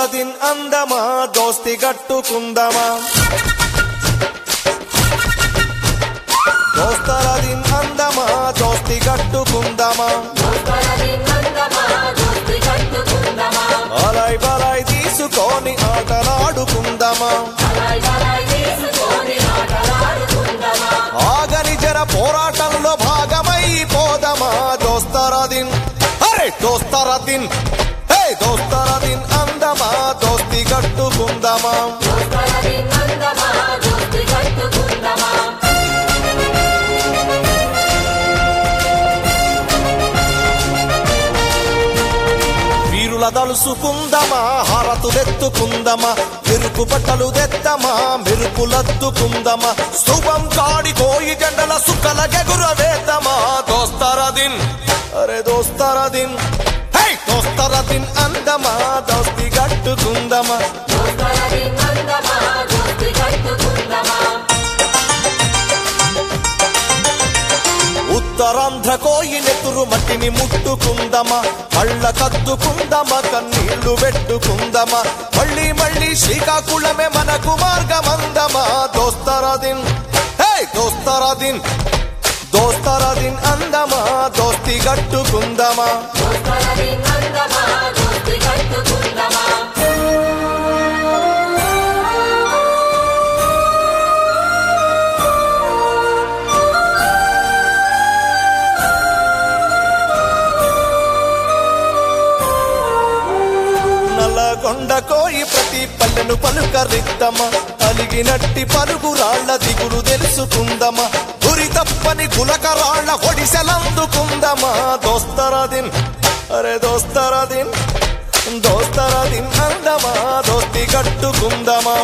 దోస్తరదిన్ అందమా దోస్తి గట్టుకుందమా దోస్తరదిన్ అందమా దోస్తి గట్టుకుందమా అలాయ్ బలాయ్ తీసుకొని ఆటలాడుకుందమా ఆగని జర పోరాటంలో భాగమై పోదమా దోస్తరదిన్ అరే దోస్తరదిన్ హే దోస్తరదిన్ అందమా దోస్తి గట్టుకుందమా వీరుల దలుసుకుందమా హారతులెత్తుకుందమా మెరుపు బట్టలు తెద్దమా మెరుపులద్దుకుందమా స్థూపం కాడి కోయి జెండల సుక్కల గెగుర వేద్దమా దోస్తరదిన్ అరే దోస్తరదిన్ హే దోస్తరదిన్ అందమా దోస్తి గట్టుకుందమా ఉత్తరాంధ్ర కోయి నెతురు మట్టిని ముట్టుకుందమా కళ్ళ కద్దుకుందమా కన్నీళ్లు పెట్టుకుందమా మళ్ళీ మళ్ళీ శ్రీకాకుళమే మనకు మార్గమందమా దోస్తరదిన్ హే దోస్తరదిన్ దోస్తరదిన్ అందమా దోస్తి గట్టుకుందమా నల్లగొండ కోయి ప్రతి పల్లెను పలుకరిద్దమా అలిగినట్టి పలుగు రాళ్ల దిగులు తెలుసుకుందమా గురి తప్పని గులక రాళ్ల ఒడిసెలందుకుందమా దోస్తరదిన్ అరే దోస్తరదిన్ దోస్తరదిన్ అందమా దోస్తి కట్టుకుందమా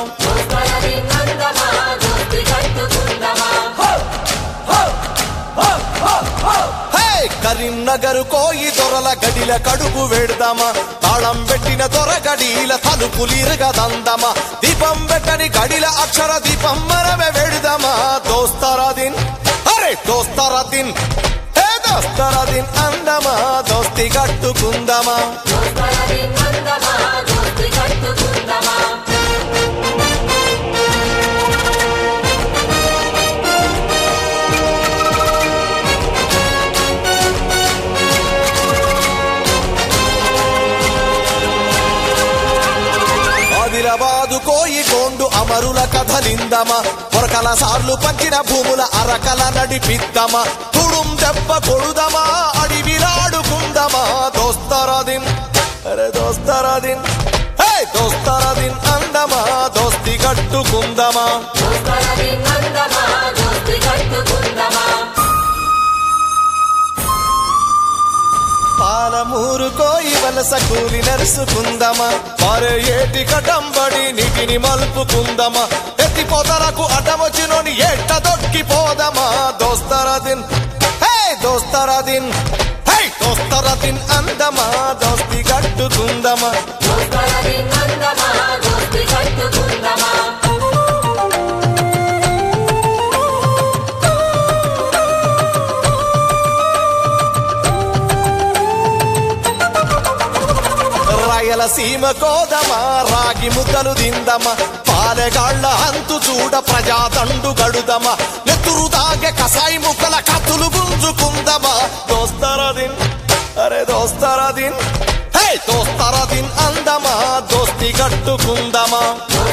హే కరీంనగర్ కోయి దొరల గడిల కడుగు వెడదామా తాళం పెట్టిన దొర గడిల తలుపులిరగదందమా దీపం పెట్టని గడిల అక్షర దీపం మనమే వెడదామా దోస్తరాదిన్ అరే దోస్తరాదిన్ హే దోస్తరాదిన్ అందమా దోస్తి కట్టుకుందమా ఆదిలాబాదు కోయి గోండు అమరుల కథలిందమా కొరకల సార్లు పంచిన భూముల అరకల నడిపిద్దమా తుడుం దెబ్బ కొడుదమా అడివిలాడుకుందమా దోస్తరాదిన్ అరే దోస్తరాదిన్ హే దోస్తరాదిన్ అందమా దోస్తి కట్టుకుందమా పాలమూరు కోయి వలస కూలి నరుసుకుందమా పారే ఏటి కటంబడి నీటిని మలుపుకుందమా ఎత్తి పొదలకు అటవచ్చినోని ఎట్ట దొక్కిపోదమా దోస్తరదిన్ హే దోస్తరదిన్ హే దోస్తరదిన్ అందమా దోస్తి కట్టుకుందమా రాయలసీమ కోదమా రాగి ముద్దలు దిందమా పాలెగాళ్ల అంతు చూడ ప్రజాదండు గడుదమా నెత్తురు దాగే కసాయి ముక్కల కత్తులు గుంజుకుందమా దోస్తరదిన్ అరే దోస్తరదిన్ హే దోస్తరదిన్ అందమా దోస్తి గట్టుకుందమా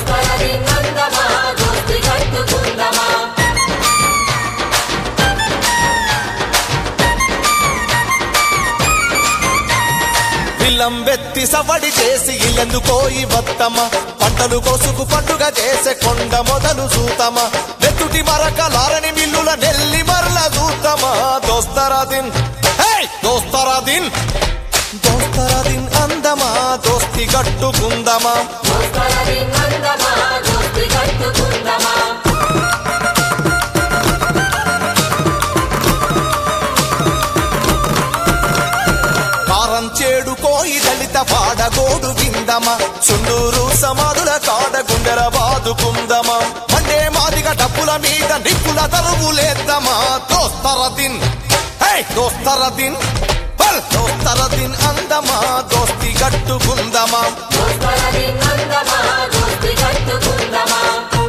విల్లంబెత్తి సవడి చేసి ఇల్లెందు కోయి వత్తమ పంటలు కోసుకు పండుగ చేసే కొండ మొదలు చూతమ నెత్తుటి మరకలారని మిల్లుల నెల్లి మరల చూతమా దోస్తరాదిన్ హే దోస్తరాదిన్ దోస్తరాదిన్ అందమా దోస్తి గట్టుకుందమా కారం చేడు కోయి దళిత పాడగోడు విందమా చుండూరు సమాధుల కాడ గుండెల బాదుకుందమా మండే మాదిగా డబ్బుల మీద నిప్పుల తరువులేద్దామా దోస్తరదిన్ హే దోస్తరదిన్ బల్ దోస్తరదిన్ అందమా దోస్తి గట్టుకుందమా దోస్తర దోస్తరది అందమా దోస్తి కట్టుకుందమా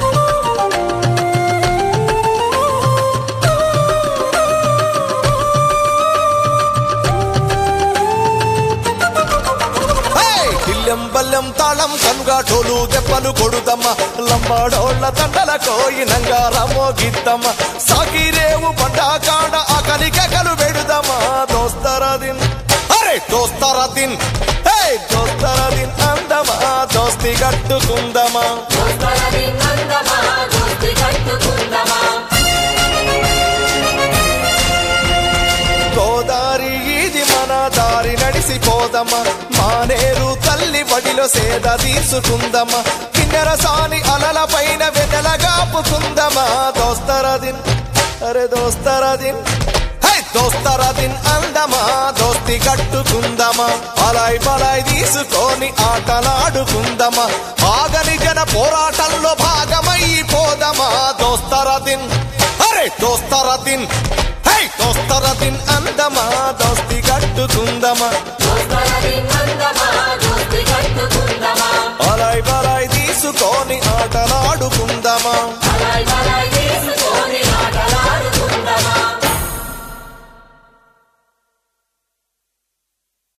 హేయ్! కిల్లెం బల్లెం తాళం కనుగా టోలు దెబ్బలు కొడుదమ్మ లంబాడోళ్ళ తండల కోయినంగా రమోగిద్దమ్మ సాగిరేవు బండ కాడ ఆకలి కేకలు పెడుదమ్మా దోస్తరదిన్ అరే దోస్తరదిన్ హే దోస్తరదిన్ అందమా దోస్తి కట్టుకుందమా దోస్తరది అందమా దోస్తి కట్టుకుందమా గోదారి ఇది మన దారి నడిసిపోదమ్మా మానేరు తల్లి వడిలో సేద తీసుకుందమ్మా కిన్నెర సాని అలల పైన వెన్నెల గాపుకుందమ్మా దోస్తరదిన్ అరే దోస్తరదిన్ హై దోస్తరదిన్ అందమా దోస్తి కట్టుకుందమా అలాయ్ బలాయ్ తీసుకొని ఆటలాడుకుందమా ఆగని జన పోరాటంలో భాగమైపోదమా దోస్తరదిన్ అరే దోస్తరదిన్ హై దోస్తరదిన్ అందమా దోస్తి కట్టుకుందమా